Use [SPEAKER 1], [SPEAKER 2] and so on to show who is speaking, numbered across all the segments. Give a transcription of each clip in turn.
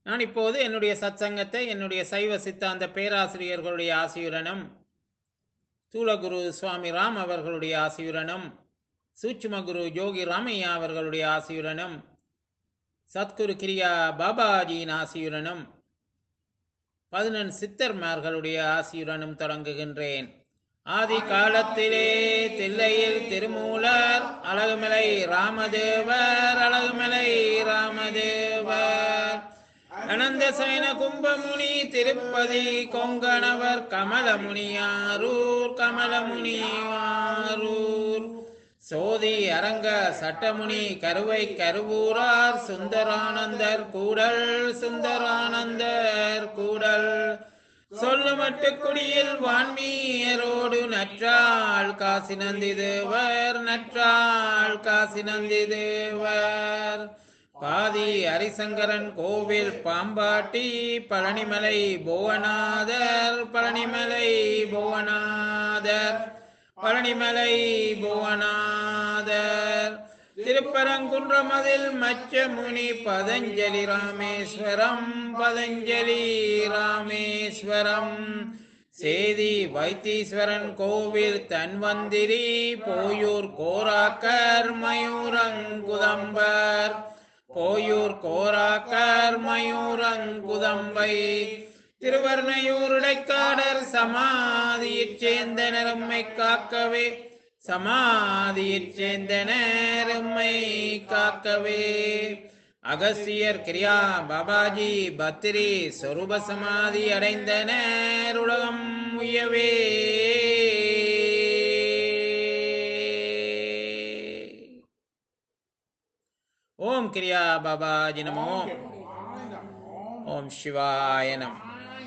[SPEAKER 1] நான் இப்போது என்னுடைய சத்சங்கத்தை என்னுடைய சைவ சித்தாந்த பேராசிரியர்களுடைய ஆசியுடனும் தூளகுரு சுவாமி ராம் அவர்களுடைய ஆசியுடனும் சூட்சும குரு யோகி ராமையா அவர்களுடைய ஆசியுடனும் சத்குரு கிரியா பாபாஜியின் ஆசியுடனும் பதினெண் சித்தர்மார்களுடைய ஆசியுடனும் தொடங்குகின்றேன் ஆதி காலத்திலே தில்லையில் திருமூலர் அழகுமலை ராமதேவர் அழகுமலை ராமதேவர் அனந்த சயன கும்பமுனி திருப்பதி கொங்கணவர் கமலமுனியாரூர் கமலமுனியாரூர் சோதி அரங்க சட்டமுனி கருவை கருவூரார் சுந்தரானந்தர் கூடல் சுந்தரானந்தர் கூடல் சொல்லுமட்டு குடியில் வான்மீயரோடு நற்றாள் காசி நந்தி தேவர் நற்றாள் காசி நந்தி தேவர் பாதி ஹரிசங்கரன் கோவில் பாம்பாட்டி பழனிமலை புவனாதர் பழனிமலை புவனாதர் பழனிமலை புவனாதர் திருப்பரங்குன்றமதில் மச்சமுனி பதஞ்சலி ராமேஸ்வரம் பதஞ்சலி ராமேஸ்வரம் சேதி வைத்தீஸ்வரன் கோவில் தன்வந்திரி போயூர் கோராக்கர் மயூரங்குதம்பர் போயூர் கோராக்கர் மயூரங்குதம்பை திருவர்ணையூர் இடைக்காடர் சமாதியைச் சேர்ந்த நரம்மை காக்கவே சமாதியைச் சேர்ந்த நேரும்மை காக்கவே அகசியர் கிரியா பாபாஜி பத்திரி சொரூப சமாதி அடைந்த நேருலகம் உயவே ஓம் கிரியா பாபாஜி நமோ ஓம் சிவாய நம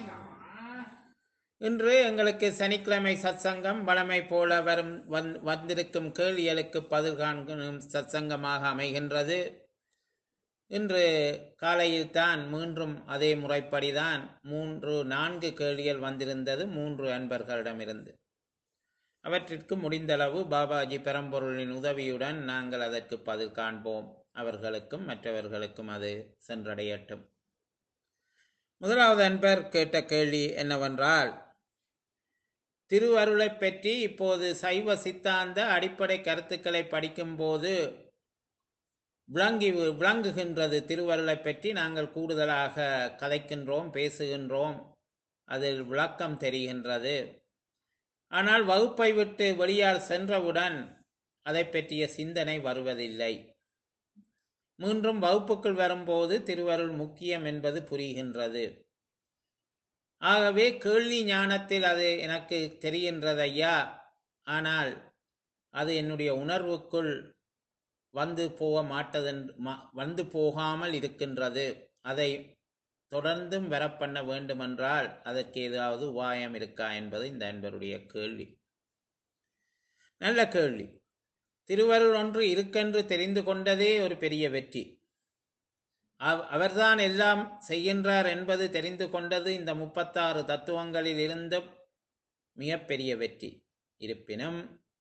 [SPEAKER 1] இன்று எங்களுக்கு சனிக்கிழமை சத்சங்கம் வளமை போல வரும் வந்- வந்திருக்கும் கேள்விகளுக்கு பதில் காண்கும் சத்சங்கமாக அமைகின்றது இன்று காலையில் தான் மீண்டும் அதே முறைப்படிதான் மூன்று நான்கு கேள்விகள் வந்திருந்தது மூன்று அன்பர்களிடமிருந்து அவற்றிற்கு முடிந்தளவு பாபாஜி பெரம்பொருளின் உதவியுடன் நாங்கள் அதற்கு பதில் காண்போம் அவர்களுக்கும் மற்றவர்களுக்கும் அது சென்றடையட்டும் முதலாவது அன்பர் கேட்ட கேள்வி என்னவென்றால் திருவருளைப் பற்றி இப்போது சைவ சித்தாந்த அடிப்படை கருத்துக்களை படிக்கும்போது விளங்கி விளங்குகின்றது திருவருளைப் பற்றி நாங்கள் கூடுதலாக கதைக்கின்றோம் பேசுகின்றோம் அதில் விளக்கம் தெரிகின்றது ஆனால் வகுப்பை விட்டு வெளியால் சென்றவுடன் அதை பற்றிய சிந்தனை வருவதில்லை மீண்டும் வகுப்புக்குள் வரும்போது திருவருள் முக்கியம் என்பது புரிகின்றது ஆகவே கேள்வி ஞானத்தில் அது எனக்கு தெரிகின்றது ஐயா ஆனால் அது என்னுடைய உணர்வுக்குள் வந்து போக மாட்டதென் ம- வந்து போகாமல் இருக்கின்றது அதை தொடர்ந்தும் வரப்பண்ண வேண்டுமென்றால் அதற்கு ஏதாவது உபாயம் இருக்கா என்பது இந்த அன்பருடைய கேள்வி நல்ல கேள்வி திருவருள் ஒன்று இருக்கென்று தெரிந்து கொண்டதே ஒரு பெரிய வெற்றி அவ- அவர்தான் எல்லாம் செய்கின்றார் என்பது தெரிந்து கொண்டது இந்த முப்பத்தாறு தத்துவங்களில் இருந்து மிகப்பெரிய வெற்றி இருப்பினும்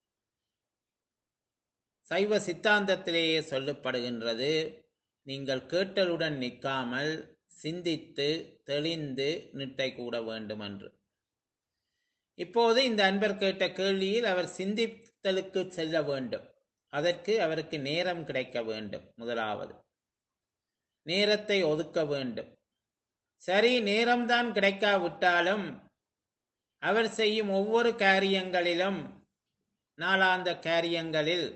[SPEAKER 1] சைவ சித்தாந்தத்திலேயே சொல்லப்படுகின்றது நீங்கள் கேட்டலுடன் நிற்காமல் சிந்தித்து தெளிந்து நிட்டை கூட வேண்டும் என்று இப்போது இந்த அன்பர் கேட்ட கேள்வியில் அவர் சிந்தித்தலுக்கு செல்ல வேண்டும் அதற்கு அவருக்கு நேரம் கிடைக்க வேண்டும் முதலாவது நேரத்தை ஒதுக்க வேண்டும் சரி நேரம்தான் கிடைக்காவிட்டாலும் அவர் செய்யும் ஒவ்வொரு காரியங்களிலும் நாளாந்த காரியங்களில்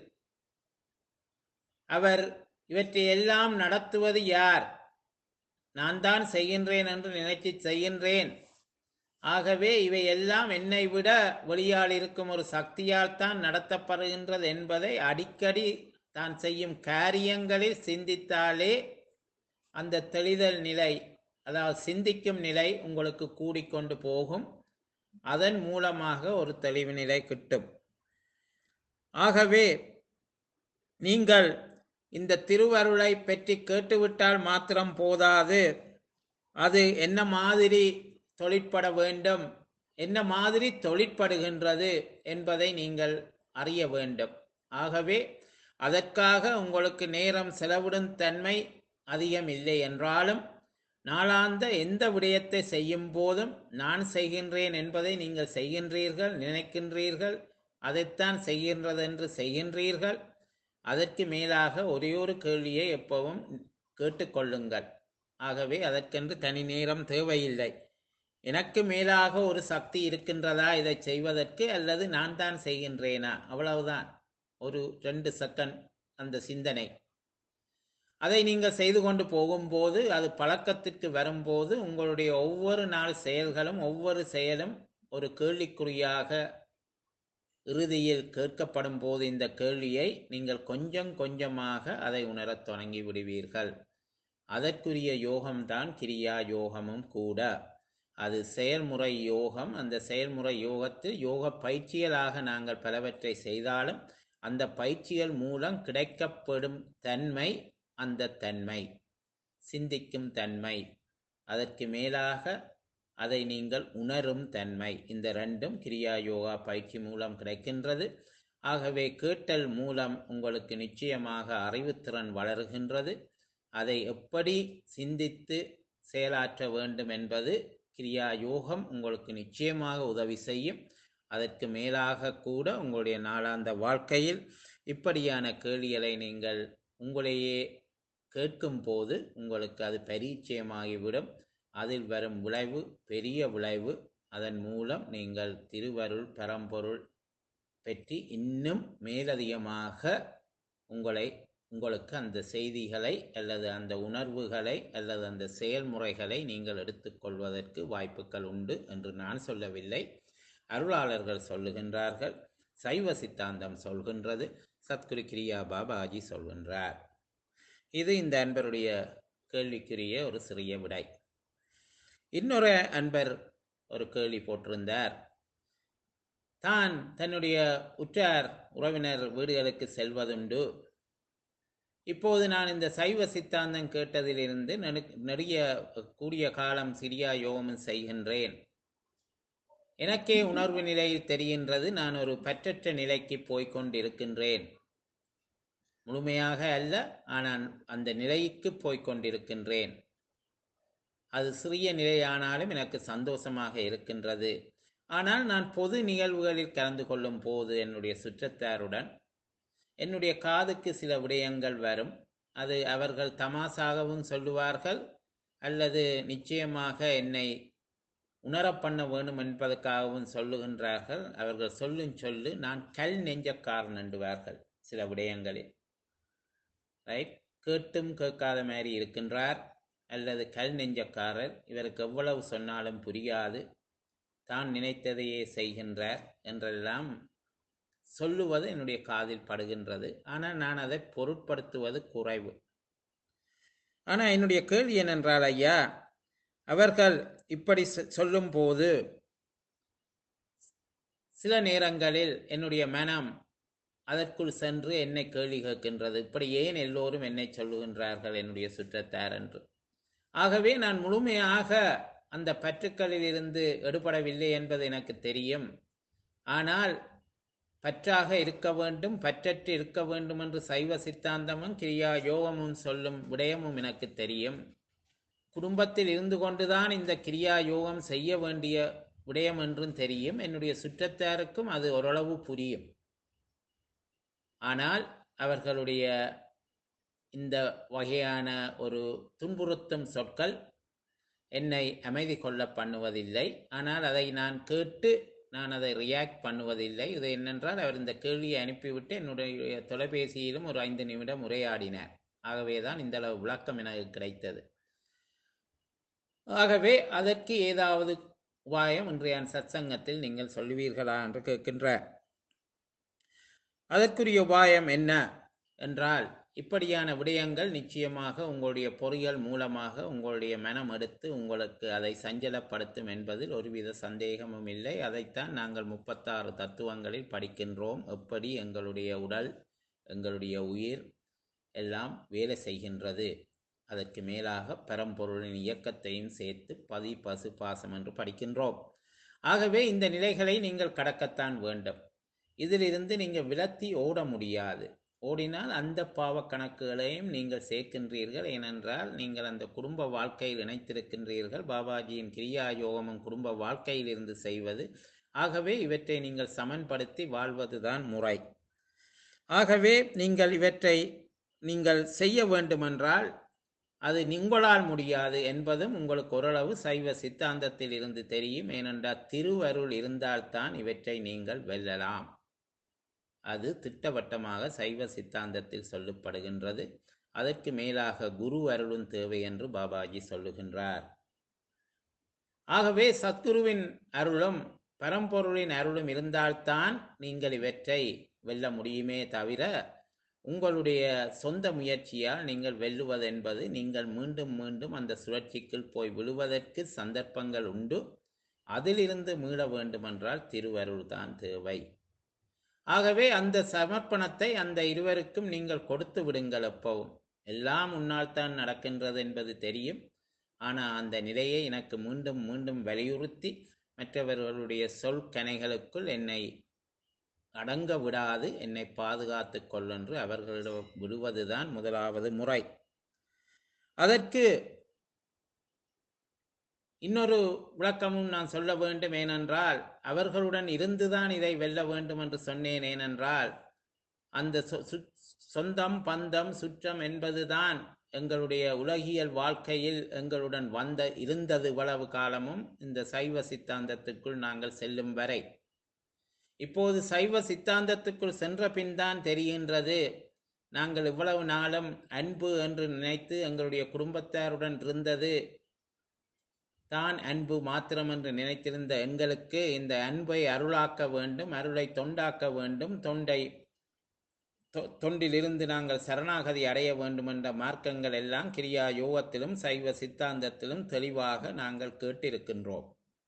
[SPEAKER 1] அவர் இவற்றை எல்லாம் நடத்துவது யார் நான் தான் செய்கின்றேன் என்று நினைத்து செய்கின்றேன் ஆகவே இவை எல்லாம் என்னை விட வெளியால் இருக்கும் ஒரு சக்தியால் தான் நடத்தப்படுகின்றது என்பதை அடிக்கடி தான் செய்யும் காரியங்களில் சிந்தித்தாலே அந்த தெளிதல் நிலை அதாவது சிந்திக்கும் நிலை உங்களுக்கு கூடிக்கொண்டு போகும் அதன் மூலமாக ஒரு தெளிவு நிலை கிட்டும் ஆகவே நீங்கள் இந்த திருவருளை பற்றி கேட்டுவிட்டால் மாத்திரம் போதாது அது என்ன மாதிரி தொழிற்பட வேண்டும் என்ன மாதிரி தொழிற்படுகின்றது என்பதை நீங்கள் அறிய வேண்டும் ஆகவே அதற்காக உங்களுக்கு நேரம் செலவிடும் தன்மை அதிகம் இல்லை என்றாலும் நாளாந்த எந்த விடயத்தை செய்யும் போதும் நான் செய்கின்றேன் என்பதை நீங்கள் செய்கின்றீர்கள் நினைக்கின்றீர்கள் அதைத்தான் செய்கின்றது என்று செய்கின்றீர்கள் அதற்கு மேலாக ஒரே ஒரு கேள்வியை எப்பவும் கேட்டுக்கொள்ளுங்கள் ஆகவே அதற்கென்று தனி நேரம் தேவையில்லை எனக்கு மேலாக ஒரு சக்தி இருக்கின்றதா இதை செய்வதற்கு அல்லது நான் தான் செய்கின்றேனா அவ்வளவுதான் ஒரு ரெண்டு செகண்ட் அந்த சிந்தனை அதை நீங்கள் செய்து கொண்டு போகும்போது அது பழக்கத்திற்கு வரும்போது உங்களுடைய ஒவ்வொரு நாள் செயல்களும் ஒவ்வொரு செயலும் ஒரு கேள்விக்குறியாக இறுதியில் கேட்கப்படும் போது இந்த கேள்வியை நீங்கள் கொஞ்சம் கொஞ்சமாக அதை உணரத் தொடங்கி விடுவீர்கள் அதற்குரிய யோகம்தான் கிரியா யோகமும் கூட அது செயல்முறை யோகம் அந்த செயல்முறை யோகத்தில் யோக பயிற்சிகளாக நாங்கள் பலவற்றை செய்தாலும் அந்த பயிற்சிகள் மூலம் கிடைக்கப்படும் தன்மை அந்த தன்மை சிந்திக்கும் தன்மை அதற்கு மேலாக அதை நீங்கள் உணரும் தன்மை இந்த ரெண்டும் கிரியா யோகா பயிற்சி மூலம் கிடைக்கின்றது ஆகவே கேட்டல் மூலம் உங்களுக்கு நிச்சயமாக அறிவுத்திறன் வளருகின்றது அதை எப்படி சிந்தித்து செயலாற்ற வேண்டும் என்பது கிரியா யோகம் உங்களுக்கு நிச்சயமாக உதவி செய்யும் அதற்கு மேலாக கூட உங்களுடைய நாளாந்த வாழ்க்கையில் இப்படியான கேள்விகளை நீங்கள் உங்களையே கேட்கும் போது உங்களுக்கு அது பரிச்சயமாகிவிடும் அதில் வரும் விளைவு பெரிய விளைவு அதன் மூலம் நீங்கள் திருவருள் பரம்பொருள் பற்றி இன்னும் மேலதிகமாக உங்களை உங்களுக்கு அந்த செய்திகளை அல்லது அந்த உணர்வுகளை அல்லது அந்த செயல்முறைகளை நீங்கள் எடுத்துக்கொள்வதற்கு வாய்ப்புகள் உண்டு என்று நான் சொல்லவில்லை அருளாளர்கள் சொல்லுகின்றார்கள் சைவ சித்தாந்தம் சொல்கின்றது சத்குரு கிரியா பாபாஜி சொல்கின்றார் இது இந்த அன்பருடைய கேள்விக்குரிய ஒரு சிறிய விடை இன்னொரு அன்பர் ஒரு கேள்வி போட்டிருந்தார் தான் தன்னுடைய உற்றார் உறவினர் வீடுகளுக்கு செல்வதுண்டு இப்போது நான் இந்த சைவ சித்தாந்தம் கேட்டதிலிருந்து நெடு- நெடிய கூடிய காலம் சிரியா யோகமும் செய்கின்றேன் எனக்கே உணர்வு நிலையில் தெரிகின்றது நான் ஒரு பற்றற்ற நிலைக்கு போய்க் கொண்டிருக்கின்றேன் முழுமையாக அல்ல ஆனால் அந்த நிலைக்கு போய்க் கொண்டிருக்கின்றேன் அது சிறிய நிலையானாலும் எனக்கு சந்தோஷமாக இருக்கின்றது ஆனால் நான் பொது நிகழ்வுகளில் கலந்து கொள்ளும் போது என்னுடைய சுற்றத்தாருடன் என்னுடைய காதுக்கு சில விடயங்கள் வரும் அது அவர்கள் தமாசாகவும் சொல்லுவார்கள் அல்லது நிச்சயமாக என்னை உணரப் பண்ண வேண்டும் என்பதற்காகவும் சொல்லுகின்றார்கள் அவர்கள் சொல்லும் சொல்லு நான் கல் நெஞ்சக்காரன் என்றுவார்கள் சில விடயங்களில் ரைட் கேட்டும் கேட்காத மாதிரி இருக்கின்றார் அல்லது கல் நெஞ்சக்காரர் இவருக்கு எவ்வளவு சொன்னாலும் புரியாது தான் நினைத்ததையே செய்கின்றார் என்றெல்லாம் சொல்லுவது என்னுடைய காதில் படுகின்றது ஆனால் நான் அதை பொருட்படுத்துவது குறைவு ஆனால் என்னுடைய கேள்வி என்னென்றால் ஐயா அவர்கள் இப்படி சொல்லும் போது சில நேரங்களில் என்னுடைய மனம் அதற்குள் சென்று என்னை கேள்வி கேட்கின்றது இப்படி ஏன் எல்லோரும் என்னை சொல்லுகின்றார்கள் என்னுடைய சுற்றத்தார் என்று ஆகவே நான் முழுமையாக அந்த பற்றுக்களில் இருந்து எடுபடவில்லை என்பது எனக்கு தெரியும் ஆனால் பற்றாக இருக்க வேண்டும் பற்றற்று இருக்க வேண்டும் என்று சைவ சித்தாந்தமும் கிரியா யோகமும் சொல்லும் விடயமும் எனக்கு தெரியும் குடும்பத்தில் இருந்து கொண்டுதான் இந்த கிரியா யோகம் செய்ய வேண்டிய விடயம் என்றும் தெரியும் என்னுடைய சுற்றத்தாருக்கும் அது ஓரளவு புரியும் ஆனால் அவர்களுடைய இந்த வகையான ஒரு துன்புறுத்தும் சொற்கள் என்னை அமைதி கொள்ள பண்ணுவதில்லை ஆனால் அதை நான் கேட்டு நான் அதை ரியாக்ட் பண்ணுவதில்லை இது என்னென்றால் அவர் இந்த கேள்வியை அனுப்பிவிட்டு என்னுடைய தொலைபேசியிலும் ஒரு ஐந்து நிமிடம் உரையாடினார் ஆகவேதான் இந்த அளவு விளக்கம் எனக்கு கிடைத்தது ஆகவே அதற்கு ஏதாவது உபாயம் இன்றைய சத்சங்கத்தில் நீங்கள் சொல்லுவீர்களா என்று கேட்கின்றார் அதற்குரிய உபாயம் என்ன என்றால் இப்படியான விடயங்கள் நிச்சயமாக உங்களுடைய பொறியியல் மூலமாக உங்களுடைய மனம் எடுத்து உங்களுக்கு அதை சஞ்சலப்படுத்தும் என்பதில் ஒருவித சந்தேகமும் இல்லை அதைத்தான் நாங்கள் முப்பத்தாறு தத்துவங்களில் படிக்கின்றோம் எப்படி எங்களுடைய உடல் எங்களுடைய உயிர் எல்லாம் வேலை செய்கின்றது அதற்கு மேலாக பரம்பொருளின் இயக்கத்தையும் சேர்த்து பதி பசு பாசம் என்று படிக்கின்றோம் ஆகவே இந்த நிலைகளை நீங்கள் கடக்கத்தான் வேண்டும் இதிலிருந்து நீங்கள் விலத்தி ஓட முடியாது ஓடினால் அந்த பாவ கணக்குகளையும் நீங்கள் சேர்க்கின்றீர்கள் ஏனென்றால் நீங்கள் அந்த குடும்ப வாழ்க்கையில் இணைத்திருக்கின்றீர்கள் பாபாஜியின் கிரியா யோகமும் குடும்ப வாழ்க்கையில் இருந்து செய்வது ஆகவே இவற்றை நீங்கள் சமன்படுத்தி வாழ்வதுதான் முறை ஆகவே நீங்கள் இவற்றை நீங்கள் செய்ய வேண்டுமென்றால் அது உங்களால் முடியாது என்பதும் உங்களுக்கு ஓரளவு சைவ சித்தாந்தத்தில் இருந்து தெரியும் ஏனென்றால் திருவருள் இருந்தால்தான் இவற்றை நீங்கள் வெல்லலாம் அது திட்டவட்டமாக சைவ சித்தாந்தத்தில் சொல்லப்படுகின்றது அதற்கு மேலாக குரு அருளும் தேவை என்று பாபாஜி சொல்லுகின்றார் ஆகவே சத்குருவின் அருளும் பரம்பொருளின் அருளும் இருந்தால்தான் நீங்கள் இவற்றை வெல்ல முடியுமே தவிர உங்களுடைய சொந்த முயற்சியால் நீங்கள் வெல்லுவது என்பது நீங்கள் மீண்டும் மீண்டும் அந்த சுழற்சிக்குள் போய் விழுவதற்கு சந்தர்ப்பங்கள் உண்டு அதிலிருந்து மீள வேண்டுமென்றால் திருவருள் தான் தேவை ஆகவே அந்த சமர்ப்பணத்தை அந்த இருவருக்கும் நீங்கள் கொடுத்து விடுங்கள் எப்பவும் எல்லாம் உன்னால் தான் நடக்கின்றது என்பது தெரியும் ஆனால் அந்த நிலையை எனக்கு மீண்டும் மீண்டும் வலியுறுத்தி மற்றவர்களுடைய சொல் கனைகளுக்குள் என்னை அடங்க விடாது என்னை பாதுகாத்து கொள்ளென்று அவர்களிடம் விடுவதுதான் முதலாவது முறை அதற்கு இன்னொரு விளக்கமும் நான் சொல்ல வேண்டும் ஏனென்றால் அவர்களுடன் இருந்துதான் இதை வெல்ல வேண்டும் என்று சொன்னேன் ஏனென்றால் அந்த சொ- சு- சொந்தம் பந்தம் சுற்றம் என்பதுதான் எங்களுடைய உலகியல் வாழ்க்கையில் எங்களுடன் வந்த இருந்தது இவ்வளவு காலமும் இந்த சைவ சித்தாந்தத்துக்குள் நாங்கள் செல்லும் வரை இப்போது சைவ சித்தாந்தத்துக்குள் சென்ற பின் தான் தெரிகின்றது நாங்கள் இவ்வளவு நாளும் அன்பு என்று நினைத்து எங்களுடைய குடும்பத்தாருடன் இருந்தது தான் அன்பு மாத்திரம் என்று நினைத்திருந்த எங்களுக்கு இந்த அன்பை அருளாக்க வேண்டும் அருளை தொண்டாக்க வேண்டும் தொண்டை தொ- தொண்டிலிருந்து நாங்கள் சரணாகதி அடைய வேண்டும் என்ற மார்க்கங்கள் எல்லாம் கிரியா யோகத்திலும் சைவ சித்தாந்தத்திலும் தெளிவாக நாங்கள் கேட்டிருக்கின்றோம்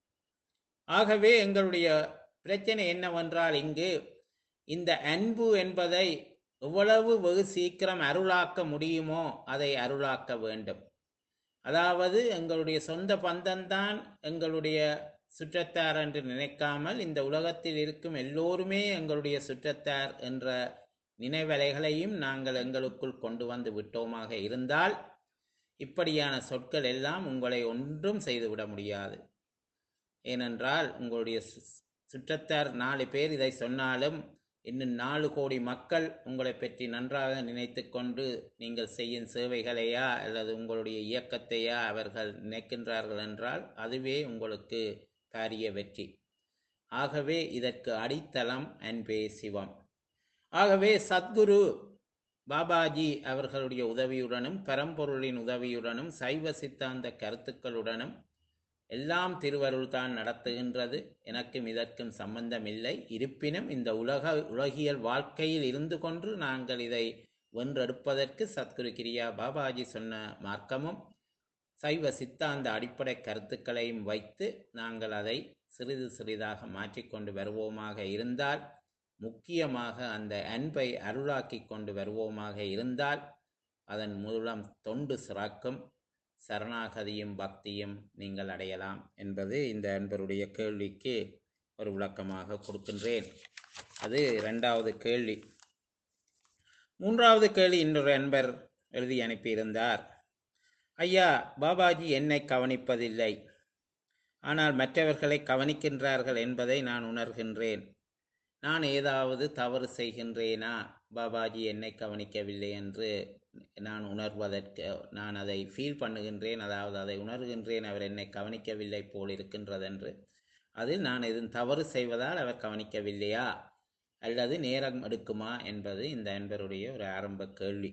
[SPEAKER 1] ஆகவே எங்களுடைய பிரச்சனை என்னவென்றால் இங்கு இந்த அன்பு என்பதை எவ்வளவு வெகு சீக்கிரம் அருளாக்க முடியுமோ அதை அருளாக்க வேண்டும் அதாவது எங்களுடைய சொந்த பந்தம்தான் எங்களுடைய சுற்றத்தார் என்று நினைக்காமல் இந்த உலகத்தில் இருக்கும் எல்லோருமே எங்களுடைய சுற்றத்தார் என்ற நினைவலைகளையும் நாங்கள் எங்களுக்குள் கொண்டு வந்து விட்டோமாக இருந்தால் இப்படியான சொற்கள் எல்லாம் உங்களை ஒன்றும் செய்துவிட முடியாது ஏனென்றால் உங்களுடைய சு- சுற்றத்தார் நாலு பேர் இதை சொன்னாலும் இன்னும் நாலு கோடி மக்கள் உங்களை பற்றி நன்றாக நினைத்து கொண்டு நீங்கள் செய்யும் சேவைகளையா அல்லது உங்களுடைய இயக்கத்தையா அவர்கள் நினைக்கின்றார்கள் என்றால் அதுவே உங்களுக்கு பாரிய வெற்றி ஆகவே இதற்கு அடித்தளம் அன்பே சிவம் ஆகவே சத்குரு பாபாஜி அவர்களுடைய உதவியுடனும் பரம்பொருளின் உதவியுடனும் சைவ சித்தாந்த கருத்துக்களுடனும் எல்லாம் திருவருள் தான் நடத்துகின்றது எனக்கும் இதற்கும் சம்பந்தம் இல்லை இருப்பினும் இந்த உலக உலகியல் வாழ்க்கையில் இருந்து கொண்டு நாங்கள் இதை வென்றெடுப்பதற்கு சத்குரு கிரியா பாபாஜி சொன்ன மார்க்கமும் சைவ சித்தாந்த அடிப்படை கருத்துக்களையும் வைத்து நாங்கள் அதை சிறிது சிறிதாக மாற்றிக்கொண்டு வருவோமாக இருந்தால் முக்கியமாக அந்த அன்பை அருளாக்கி கொண்டு வருவோமாக இருந்தால் அதன் மூலம் தொண்டு சிறக்கும் சரணாகதியும் பக்தியும் நீங்கள் அடையலாம் என்பது இந்த அன்பருடைய கேள்விக்கு ஒரு விளக்கமாக கொடுக்கின்றேன் அது இரண்டாவது கேள்வி மூன்றாவது கேள்வி இன்னொரு அன்பர் எழுதி அனுப்பியிருந்தார் ஐயா பாபாஜி என்னை கவனிப்பதில்லை ஆனால் மற்றவர்களை கவனிக்கின்றார்கள் என்பதை நான் உணர்கின்றேன் நான் ஏதாவது தவறு செய்கின்றேனா பாபாஜி என்னை கவனிக்கவில்லை என்று நான் உணர்வதற்கு நான் அதை ஃபீல் பண்ணுகின்றேன் அதாவது அதை உணர்கின்றேன் அவர் என்னை கவனிக்கவில்லை போல் இருக்கின்றதென்று அதில் நான் எதுவும் தவறு செய்வதால் அவர் கவனிக்கவில்லையா அல்லது நேரம் எடுக்குமா என்பது இந்த அன்பருடைய ஒரு ஆரம்ப கேள்வி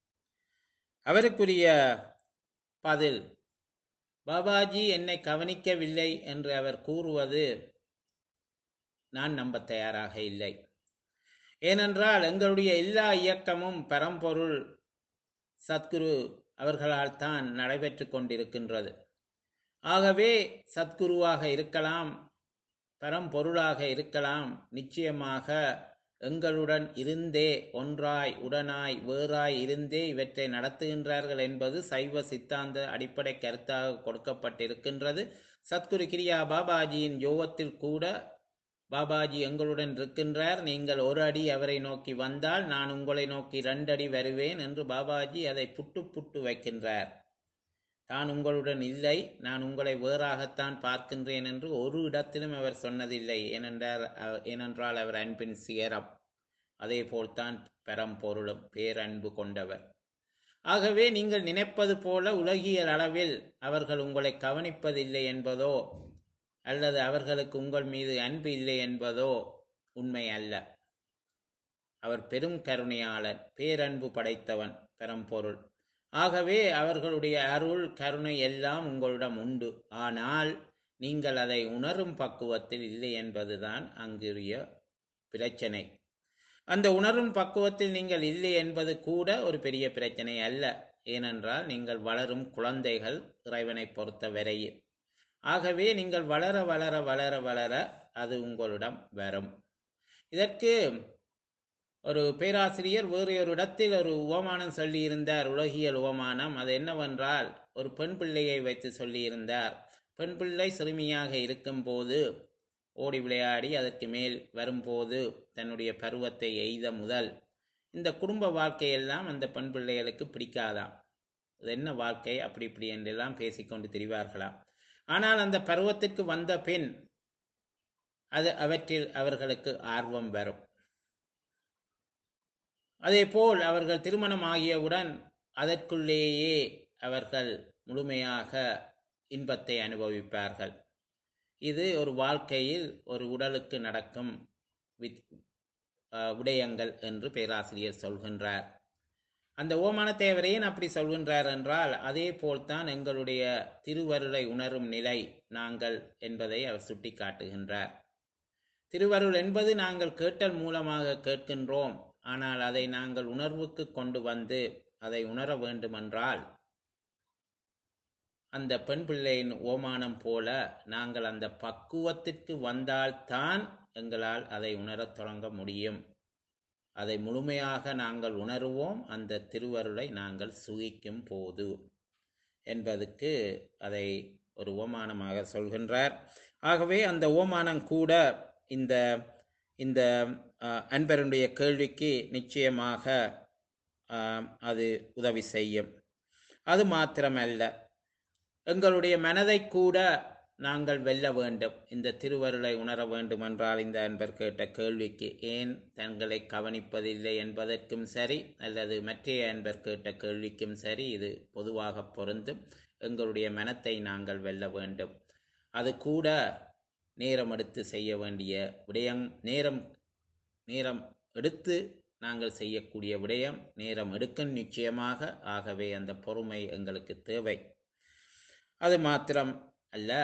[SPEAKER 1] அவருக்குரிய பதில் பாபாஜி என்னை கவனிக்கவில்லை என்று அவர் கூறுவது நான் நம்ப தயாராக இல்லை ஏனென்றால் எங்களுடைய எல்லா இயக்கமும் பரம்பொருள் சத்குரு அவர்களால் தான் நடைபெற்று கொண்டிருக்கின்றது ஆகவே சத்குருவாக இருக்கலாம் பரம்பொருளாக இருக்கலாம் நிச்சயமாக எங்களுடன் இருந்தே ஒன்றாய் உடனாய் வேறாய் இருந்தே இவற்றை நடத்துகின்றார்கள் என்பது சைவ சித்தாந்த அடிப்படை கருத்தாக கொடுக்கப்பட்டிருக்கின்றது சத்குரு கிரியா பாபாஜியின் யோகத்தில் கூட பாபாஜி எங்களுடன் இருக்கின்றார் நீங்கள் ஒரு அடி அவரை நோக்கி வந்தால் நான் உங்களை நோக்கி ரெண்டு அடி வருவேன் என்று பாபாஜி அதை புட்டு புட்டு வைக்கின்றார் தான் உங்களுடன் இல்லை நான் உங்களை வேறாகத்தான் பார்க்கின்றேன் என்று ஒரு இடத்திலும் அவர் சொன்னதில்லை ஏனென்றால் அவ- ஏனென்றால் அவர் அன்பின் சிகரம் அதே போல்தான் பரம்பொருளும் பேரன்பு கொண்டவர் ஆகவே நீங்கள் நினைப்பது போல உலகியல் அளவில் அவர்கள் உங்களை கவனிப்பதில்லை என்பதோ அல்லது அவர்களுக்கு உங்கள் மீது அன்பு இல்லை என்பதோ உண்மை அல்ல அவர் பெரும் கருணையாளன் பேரன்பு படைத்தவன் பரம்பொருள் ஆகவே அவர்களுடைய அருள் கருணை எல்லாம் உங்களிடம் உண்டு ஆனால் நீங்கள் அதை உணரும் பக்குவத்தில் இல்லை என்பதுதான் அங்குரிய பிரச்சனை அந்த உணரும் பக்குவத்தில் நீங்கள் இல்லை என்பது கூட ஒரு பெரிய பிரச்சனை அல்ல ஏனென்றால் நீங்கள் வளரும் குழந்தைகள் இறைவனை பொறுத்த வரையில் ஆகவே நீங்கள் வளர வளர வளர வளர அது உங்களிடம் வரும் இதற்கு ஒரு பேராசிரியர் வேறு ஒரு இடத்தில் ஒரு உவமானம் சொல்லியிருந்தார் உலகியல் உவமானம் அது என்னவென்றால் ஒரு பெண் பிள்ளையை வைத்து சொல்லியிருந்தார் பெண் பிள்ளை சிறுமியாக இருக்கும்போது ஓடி விளையாடி அதற்கு மேல் வரும்போது தன்னுடைய பருவத்தை எய்த முதல் இந்த குடும்ப வாழ்க்கையெல்லாம் அந்த பெண் பிள்ளைகளுக்கு பிடிக்காதாம் அது என்ன வாழ்க்கை அப்படி இப்படி என்றெல்லாம் பேசிக்கொண்டு திரிவார்களாம் ஆனால் அந்த பருவத்திற்கு வந்த பின் அது அவற்றில் அவர்களுக்கு ஆர்வம் வரும் அதேபோல் அவர்கள் திருமணம் ஆகியவுடன் அதற்குள்ளேயே அவர்கள் முழுமையாக இன்பத்தை அனுபவிப்பார்கள் இது ஒரு வாழ்க்கையில் ஒரு உடலுக்கு நடக்கும் வித்- அஹ் விடயங்கள் என்று பேராசிரியர் சொல்கின்றார் அந்த ஓமானத்தேவர் ஏன் அப்படி சொல்கின்றார் என்றால் அதே போல்தான் எங்களுடைய திருவருளை உணரும் நிலை நாங்கள் என்பதை அவர் சுட்டிக்காட்டுகின்றார் திருவருள் என்பது நாங்கள் கேட்டல் மூலமாக கேட்கின்றோம் ஆனால் அதை நாங்கள் உணர்வுக்கு கொண்டு வந்து அதை உணர வேண்டுமென்றால் அந்த பெண் பிள்ளையின் ஓமானம் போல நாங்கள் அந்த பக்குவத்திற்கு வந்தால்தான் எங்களால் அதை உணரத் தொடங்க முடியும் அதை முழுமையாக நாங்கள் உணருவோம் அந்த திருவருளை நாங்கள் சுகிக்கும் போது என்பதுக்கு அதை ஒரு ஓமானமாக சொல்கின்றார் ஆகவே அந்த ஓமானம் கூட இந்த இந்த அஹ், அன்பருடைய கேள்விக்கு நிச்சயமாக ஆம், அது உதவி செய்யும் அது மாத்திரமல்ல எங்களுடைய மனதை கூட நாங்கள் வெல்ல வேண்டும் இந்த திருவருளை உணர வேண்டும் என்றால் இந்த அன்பர் கேட்ட கேள்விக்கு ஏன் தங்களை கவனிப்பதில்லை என்பதற்கும் சரி அல்லது மற்றைய அன்பர் கேட்ட கேள்விக்கும் சரி இது பொதுவாக பொருந்தும் எங்களுடைய மனத்தை நாங்கள் வெல்ல வேண்டும் அது கூட நேரம் எடுத்து செய்ய வேண்டிய விடயம் நேரம் நேரம் எடுத்து நாங்கள் செய்யக்கூடிய விடயம் நேரம் எடுக்கும் நிச்சயமாக ஆகவே அந்த பொறுமை எங்களுக்கு தேவை அது மாத்திரம் அல்ல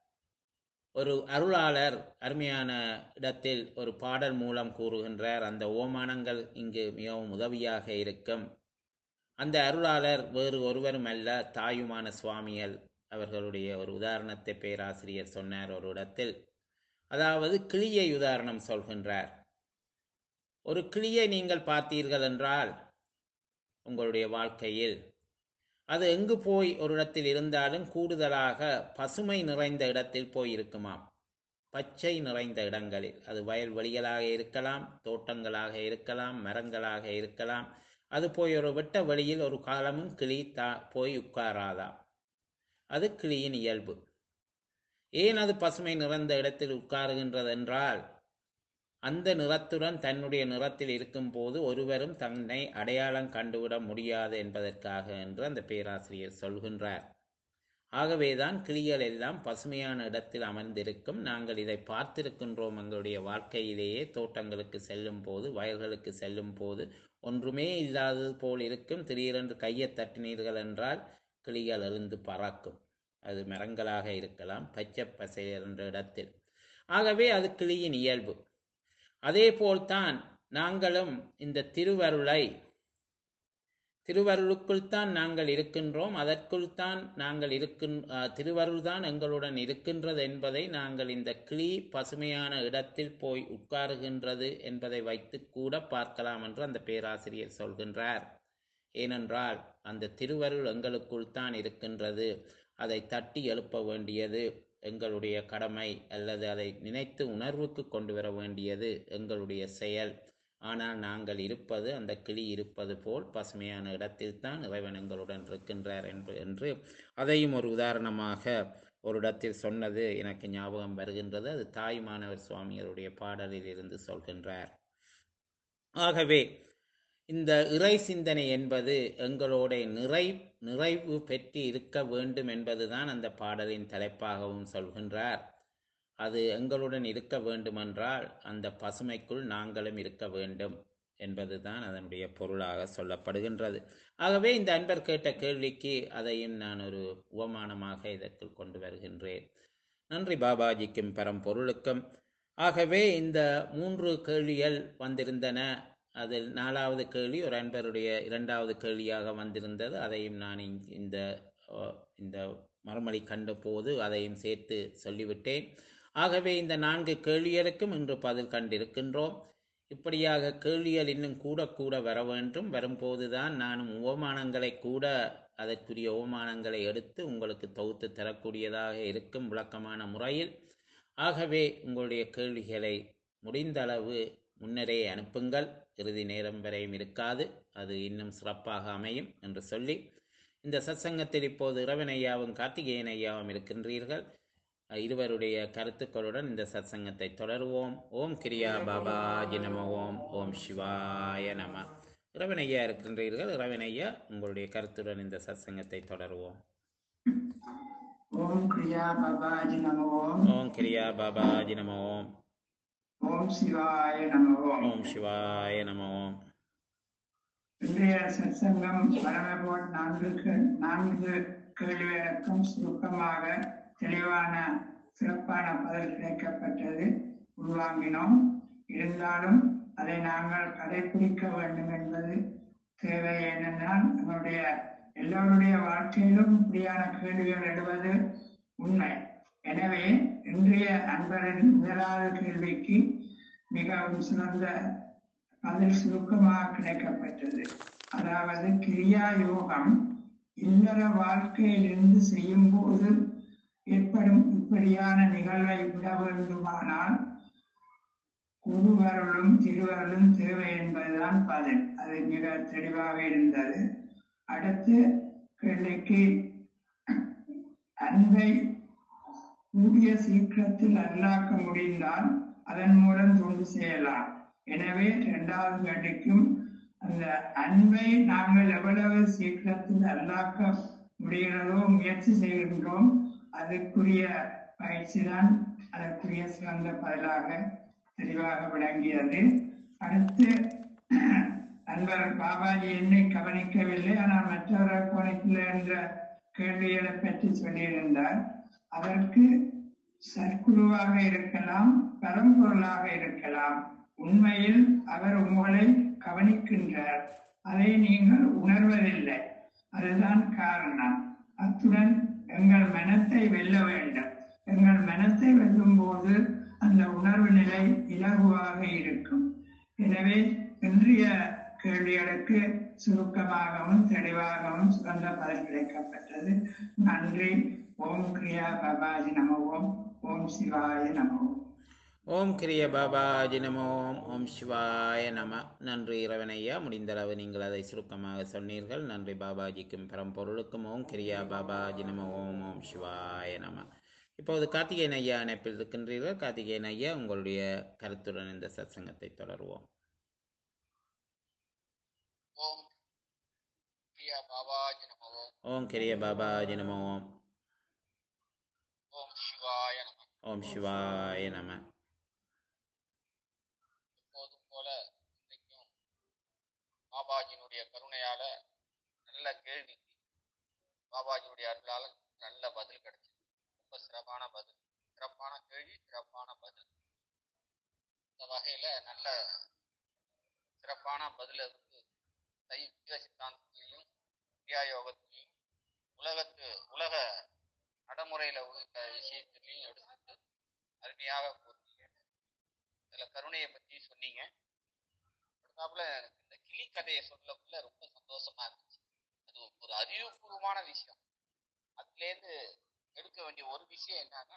[SPEAKER 1] ஒரு அருளாளர் அருமையான இடத்தில் ஒரு பாடல் மூலம் கூறுகின்றார் அந்த ஓமானங்கள் இங்கு மிகவும் உதவியாக இருக்கும் அந்த அருளாளர் வேறு ஒருவரும் அல்ல தாயுமான சுவாமிகள் அவர்களுடைய ஒரு உதாரணத்தை பேராசிரியர் சொன்னார் ஒரு இடத்தில் அதாவது கிளியை உதாரணம் சொல்கின்றார் ஒரு கிளியை நீங்கள் பார்த்தீர்கள் என்றால் உங்களுடைய வாழ்க்கையில் அது எங்கு போய் ஒரு இடத்தில் இருந்தாலும் கூடுதலாக பசுமை நிறைந்த இடத்தில் போய் இருக்குமாம் பச்சை நிறைந்த இடங்களில் அது வயல்வெளிகளாக இருக்கலாம் தோட்டங்களாக இருக்கலாம் மரங்களாக இருக்கலாம் அது போய் ஒரு வெட்ட வெளியில் ஒரு காலமும் கிளி தா போய் உட்காராதாம் அது கிளியின் இயல்பு ஏன் அது பசுமை நிறைந்த இடத்தில் உட்காருகின்றது என்றால் அந்த நிறத்துடன் தன்னுடைய நிறத்தில் இருக்கும்போது ஒருவரும் தன்னை அடையாளம் கண்டுவிட முடியாது என்பதற்காக என்று அந்த பேராசிரியர் சொல்கின்றார் ஆகவேதான் கிளிகள் எல்லாம் பசுமையான இடத்தில் அமர்ந்திருக்கும் நாங்கள் இதை பார்த்திருக்கின்றோம் எங்களுடைய வாழ்க்கையிலேயே தோட்டங்களுக்கு செல்லும் போது வயல்களுக்கு செல்லும் போது ஒன்றுமே இல்லாதது போல் இருக்கும் திடீரென்று கையை தட்டினீர்கள் என்றால் கிளிகள் எழுந்து பறக்கும் அது மரங்களாக இருக்கலாம் பச்சை பசை என்ற இடத்தில் ஆகவே அது கிளியின் இயல்பு அதே போல்தான் நாங்களும் இந்த திருவருளை திருவருளுக்குள் தான் நாங்கள் இருக்கின்றோம் அதற்குள் தான் நாங்கள் இருக்கின் அஹ், திருவருள் தான் எங்களுடன் இருக்கின்றது என்பதை நாங்கள் இந்த கிளி பசுமையான இடத்தில் போய் உட்காருகின்றது என்பதை வைத்து கூட பார்க்கலாம் என்று அந்த பேராசிரியர் சொல்கின்றார் ஏனென்றால் அந்த திருவருள் எங்களுக்குள் தான் இருக்கின்றது அதை தட்டி எழுப்ப வேண்டியது எங்களுடைய கடமை அல்லது அதை நினைத்து உணர்வுக்கு கொண்டு வர வேண்டியது எங்களுடைய செயல் ஆனால் நாங்கள் இருப்பது அந்த கிளி இருப்பது போல் பசுமையான இடத்தில்தான் இறைவன் எங்களுடன் இருக்கின்றார் என்று என்று அதையும் ஒரு உதாரணமாக ஒரு இடத்தில் சொன்னது எனக்கு ஞாபகம் வருகின்றது அது தாய்மானவர் சுவாமிகளுடைய பாடலில் இருந்து சொல்கின்றார் ஆகவே இந்த இறை சிந்தனை என்பது எங்களோட நிறை நிறைவு பெற்று இருக்க வேண்டும் என்பதுதான் அந்த பாடலின் தலைப்பாகவும் சொல்கின்றார் அது எங்களுடன் இருக்க வேண்டுமென்றால் அந்த பசுமைக்குள் நாங்களும் இருக்க வேண்டும் என்பதுதான் அதனுடைய பொருளாக சொல்லப்படுகின்றது ஆகவே இந்த அன்பர் கேட்ட கேள்விக்கு அதையும் நான் ஒரு உவமானமாக இதற்குள் கொண்டு வருகின்றேன் நன்றி பாபாஜிக்கும் பரம்பொருளுக்கும் ஆகவே இந்த மூன்று கேள்விகள் வந்திருந்தன அதில் நாலாவது கேள்வி ஒரு அன்பருடைய இரண்டாவது கேள்வியாக வந்திருந்தது அதையும் நான் இங்- இந்த அஹ், இந்த மறுமொழி கண்ட போது அதையும் சேர்த்து சொல்லிவிட்டேன் ஆகவே இந்த நான்கு கேள்விகளுக்கும் இன்று பதில் கண்டிருக்கின்றோம் இப்படியாக கேள்விகள் இன்னும் கூட கூட வர வேண்டும் வரும்போதுதான் நானும் உவமானங்களை கூட அதற்குரிய உவமானங்களை எடுத்து உங்களுக்கு தொகுத்து தரக்கூடியதாக இருக்கும் விளக்கமான முறையில் ஆகவே உங்களுடைய கேள்விகளை முடிந்த அளவு முன்னரே அனுப்புங்கள் இறுதி நேரம் வரையும் இருக்காது அது இன்னும் சிறப்பாக அமையும் என்று சொல்லி இந்த சத்சங்கத்தில் இப்போது இரவன் ஐயாவும் கார்த்திகேயன் ஐயாவும் இருக்கின்றீர்கள் அஹ் இருவருடைய கருத்துக்களுடன் இந்த சத்சங்கத்தை தொடருவோம் ஓம் கிரியா பாபா நம ஓம் ஓம் சிவாய நம இரவன் ஐயா இருக்கின்றீர்கள் இரவன் ஐயா உங்களுடைய கருத்துடன் இந்த சத்சங்கத்தை தொடருவோம்
[SPEAKER 2] ஓம் கிரியா பாபாஜி நம ஓம்
[SPEAKER 1] ஓம் கிரியா பாபா நம ஓம்
[SPEAKER 2] ஓம் சிவாய நம ஓம்
[SPEAKER 1] ஓம் சிவாய நம ஓம்
[SPEAKER 2] இன்றைய சத்சங்கம் வழமை போல் நான்கு கே- நான்கு கேள்விகளுக்கும் சுருக்கமாக தெளிவான சிறப்பான பதில் கிடைக்கப்பட்டது உள்வாங்கினோம் இருந்தாலும் அதை நாங்கள் கடைபிடிக்க வேண்டும் என்பது தேவை ஏனென்றால் நம்முடைய எல்லோருடைய வாழ்க்கையிலும் இப்படியான கேள்விகள் எழுவது உண்மை எனவே இன்றைய அன்பரின் முதலாவது கேள்விக்கு மிகவும் சிறந்த பதில் சுருக்கமாக கிடைக்கப்பட்டது அதாவது கிரியா யோகம் இல்லற வாழ்க்கையிலிருந்து செய்யும் போது ஏற்படும் இப்படியான நிகழ்வை விட வேண்டுமானால் குருவருளும் திருவருளும் தேவை என்பதுதான் பதில் அது மிக தெளிவாக இருந்தது அடுத்து கேள்விக்கு அன்பை கூடிய சீக்கிரத்தில் அருளாக்க முடிந்தால் அதன் மூலம் தொண்டு செய்யலாம் எனவே இரண்டாவது கேள்விக்கும் அந்த அன்பை நாங்கள் எவ்வளவு சீக்கிரத்தில் அருளாக்க முடிகிறதோ முயற்சி செய்கின்றோம் அதற்குரிய பயிற்சி தான் அதற்குரிய சிறந்த பதிலாக தெளிவாக விளங்கியது அடுத்து அன்பர் பாபாஜி என்னை கவனிக்கவில்லை ஆனால் மற்றவரை கவனிக்கல என்ற கேள்விகளை பற்றி சொல்லியிருந்தார் அதற்கு சற்குருவாக இருக்கலாம் பரம்பொருளாக இருக்கலாம் உண்மையில் அவர் உங்களை கவனிக்கின்றார் அதை நீங்கள் உணர்வதில்லை அதுதான் காரணம் அத்துடன் எங்கள் மனத்தை வெல்ல வேண்டும் எங்கள் மனத்தை வெல்லும் போது அந்த உணர்வு நிலை இலகுவாக இருக்கும் எனவே இன்றைய கேள்விகளுக்கு சுருக்கமாகவும் தெளிவாகவும் சிறந்த பதில் கிடைக்கப்பட்டது நன்றி ஓம் கிரியா பாபாஜி நம ஓம் ஓம் சிவாய நம ஓம்
[SPEAKER 1] ஓம் கிரிய பாபாஜி நம ஓம் ஓம் சிவாய நம நன்றி இறைவனையா முடிந்தளவு நீங்கள் அதை சுருக்கமாக சொன்னீர்கள் நன்றி பாபாஜிக்கும் பரம்பொருளுக்கும் ஓம் கிரியா பாபாஜி நம ஓம் ஓம் சிவாய நம இப்போது கார்த்திகேயன் ஐயா இணைப்பில் இருக்கின்றீர்கள் கார்த்திகேயன் ஐயா உங்களுடைய கருத்துடன் இந்த சத்சங்கத்தை தொடருவோம்
[SPEAKER 3] ஓம் பிரியா பாபாஜி நம ஓம்
[SPEAKER 1] ஓம் கிரிய பாபாஜி நம ஓம்
[SPEAKER 3] ஓம் சிவாய நம
[SPEAKER 1] ஓம் சிவாய நம
[SPEAKER 3] எப்போதும் போல இன்றைக்கும் பாபாஜியினுடைய கருணையால நல்ல கேள்விக்கு பாபாஜியுடைய அருளால நல்ல பதில் கிடைச்சது ரொம்ப சிறப்பான பதில் சிறப்பான கேள்வி சிறப்பான பதில் இந்த வகையில நல்ல சிறப்பான பதில் வந்து சைவ சித்தாந்தத்திலையும் கிரியா யோகத்திலையும் உலகத்து உலக நடைமுறையில உள்ள விஷயத்திலையும் எடுத்து அருமையாக கூறினீங்க இதுல கருணையை பத்தி சொன்னீங்க அடுத்தாப்புல எனக்கு இந்த கிளி கதையை சொல்லக்குள்ள ரொம்ப சந்தோஷமா இருந்துச்சு அது ஒரு அறிவுபூர்வமான விஷயம் அதுலேருந்து எடுக்க வேண்டிய ஒரு விஷயம் என்னன்னா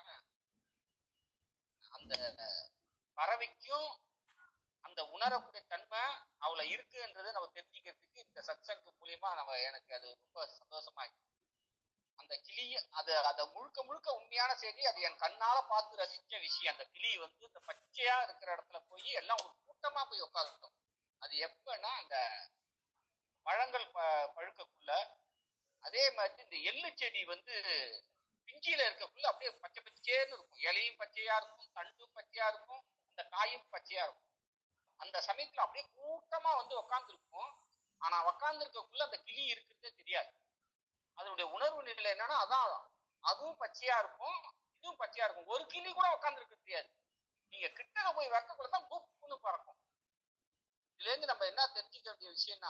[SPEAKER 3] அந்த பறவைக்கும் அந்த உணரக்கூடிய தன்மை அவளை இருக்குன்றதை நம்ம தெரிஞ்சுக்கிறதுக்கு இந்த சத்சங்க மூலியமா நம்ம எனக்கு அது ரொம்ப சந்தோஷமா இருக்கு அந்த கிளி அது அதை முழுக்க முழுக்க உண்மையான செய்தி அது என் கண்ணால பார்த்து ரசிச்ச விஷயம் அந்த கிளி வந்து இந்த பச்சையா இருக்கிற இடத்துல போய் எல்லாம் ஒரு கூட்டமா போய் உட்காந்துட்டோம் அது எப்பன்னா அந்த பழங்கள் ப- பழுக்கக்குள்ள அதே மாதிரி இந்த எள்ளு செடி வந்து பிஞ்சில இருக்கக்குள்ள அப்படியே பச்சை பச்சேன்னு இருக்கும் இலையும் பச்சையா இருக்கும் தண்டும் பச்சையா இருக்கும் அந்த காயும் பச்சையா இருக்கும் அந்த சமயத்துல அப்படியே கூட்டமா வந்து உக்காந்துருக்கும் ஆனா உக்காந்துருக்கக்குள்ள அந்த கிளி இருக்கிறதே தெரியாது அதனுடைய உணர்வு நிலை என்னன்னா அதான் அதுவும் பச்சையா இருக்கும் இதுவும் பச்சையா இருக்கும் ஒரு கிளி கூட உட்காந்துருக்க தெரியாது நீங்க கிட்டக போய் வரக்குள்ள தான் புப்புன்னு பறக்கும் இதுல இருந்து நம்ம என்ன தெரிஞ்சுக்க வேண்டிய விஷயம்னா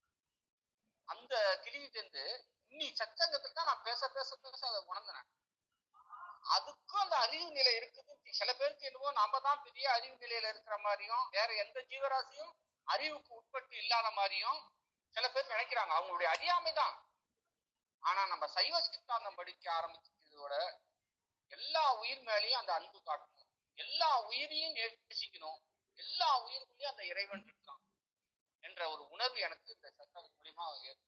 [SPEAKER 3] அந்த கிளிகிட்ட இருந்து இன்னி சச்சங்கத்துக்கு தான் நான் பேச பேச பேச அதை உணர்ந்தேன் அதுக்கும் அந்த அறிவு நிலை இருக்குது சில பேருக்கு என்னவோ நாம தான் பெரிய அறிவு நிலையில இருக்கிற மாதிரியும் வேற எந்த ஜீவராசியும் அறிவுக்கு உட்பட்டு இல்லாத மாதிரியும் சில பேர் நினைக்கிறாங்க அவங்களுடைய அறியாமை தான் ஆனா நம்ம சைவ சித்தாந்தம் படிக்க ஆரம்பிச்சதோட எல்லா உயிர் மேலேயும் அந்த அன்பு காட்டணும் எல்லா உயிரையும் நேசிக்கணும் எல்லா உயிருக்குள்ளேயும் அந்த இறைவன் இருக்கான் என்ற ஒரு உணர்வு எனக்கு இந்த சத்தம் மூலியமா ஏற்படும்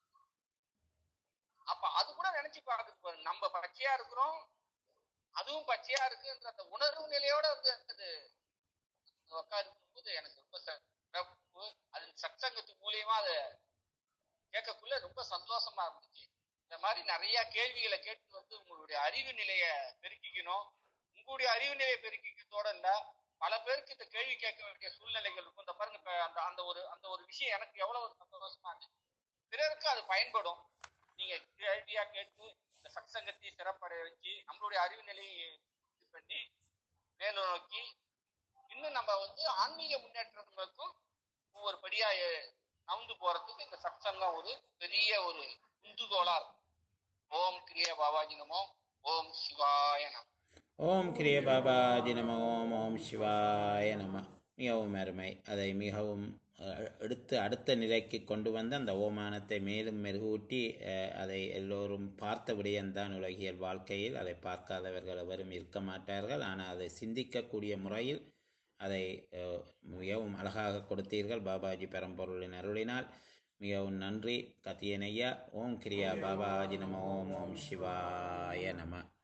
[SPEAKER 3] அப்ப அது கூட நினைச்சு பார்த்துட்டு பாருங்க நம்ம பச்சையா இருக்கிறோம் அதுவும் பச்சையா இருக்குன்ற அந்த உணர்வு நிலையோட வந்து அது உட்காருக்கும் போது எனக்கு ரொம்ப சிறப்பு அது சத்சங்கத்து மூலியமா அதை கேட்கக்குள்ள ரொம்ப சந்தோஷமா இருந்துச்சு இந்த மாதிரி நிறைய கேள்விகளை கேட்டு வந்து உங்களுடைய அறிவு நிலைய பெருக்கிக்கணும் உங்களுடைய அறிவு நிலையை பெருக்கிக்கிறதோட இல்ல பல பேருக்கு இந்த கேள்வி கேட்க வேண்டிய சூழ்நிலைகள் இருக்கும் இந்த பாருங்க இப்ப அந்த அந்த ஒரு அந்த ஒரு விஷயம் எனக்கு எவ்வளவு ஒரு சந்தோஷமா இருந்துச்சு பிறருக்கு அது பயன்படும் நீங்க கேள்வியா கேட்டு இந்த சத்சங்கத்தை சிறப்படைய வச்சு நம்மளுடைய அறிவு நிலையை இது பண்ணி மேலும் நோக்கி இன்னும் நம்ம வந்து ஆன்மீக முன்னேற்றங்களுக்கும் ஒவ்வொரு படியா எ- நவுந்து போறதுக்கு இந்த சத்சங்கம் ஒரு பெரிய ஒரு உந்துகோலா இருக்கும் ஓம் கிரிய பாபாஜி நமோ ஓம் சிவாய நம
[SPEAKER 1] ஓம் கிரிய பாபாஜி நம ஓம் ஓம் சிவாய நம மிகவும் அருமை அதை மிகவும் அஹ், எடுத்து அடுத்த நிலைக்கு கொண்டு வந்து அந்த ஓமானத்தை மேலும் மெருகூட்டி அஹ், அதை எல்லோரும் பார்த்த விடயம்தான் உலகியல் வாழ்க்கையில் அதை பார்க்காதவர்கள் எவரும் இருக்க மாட்டார்கள் ஆனால் அதை சிந்திக்கக்கூடிய முறையில் அதை அஹ், மிகவும் அழகாக கொடுத்தீர்கள் பாபாஜி பரம்பொருளின் அருளினால் மிகவும் நன்றி கத்தியனையா ஓம் கிரியா பாபாஜி நம ஓம் ஓம் சிவாய நம